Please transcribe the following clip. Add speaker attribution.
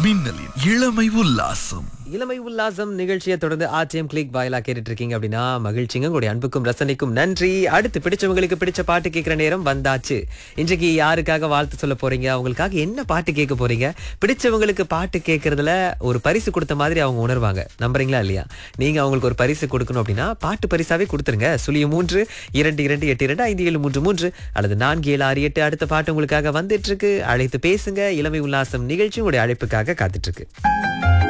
Speaker 1: மின்னலின் இளமை உல்லாசம்
Speaker 2: இளமை உல்லாசம் நிகழ்ச்சியை தொடர்ந்து ஆர்டிஎம் கிளிக் வாயிலா கேட்டுட்டு இருக்கீங்க அப்படின்னா மகிழ்ச்சிங்க உங்களுடைய அன்புக்கும் ரசனைக்கும் நன்றி அடுத்து பிடிச்சவங்களுக்கு பிடிச்ச பாட்டு கேட்கிற நேரம் வந்தாச்சு இன்றைக்கு யாருக்காக வாழ்த்து சொல்ல போறீங்க அவங்களுக்காக என்ன பாட்டு கேட்க போறீங்க பிடிச்சவங்களுக்கு பாட்டு கேட்கறதுல ஒரு பரிசு கொடுத்த மாதிரி அவங்க உணர்வாங்க நம்புறீங்களா இல்லையா நீங்க அவங்களுக்கு ஒரு பரிசு கொடுக்கணும் அப்படின்னா பாட்டு பரிசாவே கொடுத்துருங்க சுழிய மூன்று இரண்டு இரண்டு எட்டு இரண்டு ஐந்து ஏழு மூன்று மூன்று அல்லது நான்கு ஏழு ஆறு எட்டு அடுத்த பாட்டு உங்களுக்காக வந்துட்டு இருக்கு அழைத்து பேசுங்க இளமை உல்லாசம் நிகழ்ச்சி உங்களுடைய அழைப்புக்காக காத்துட்டு இருக்கு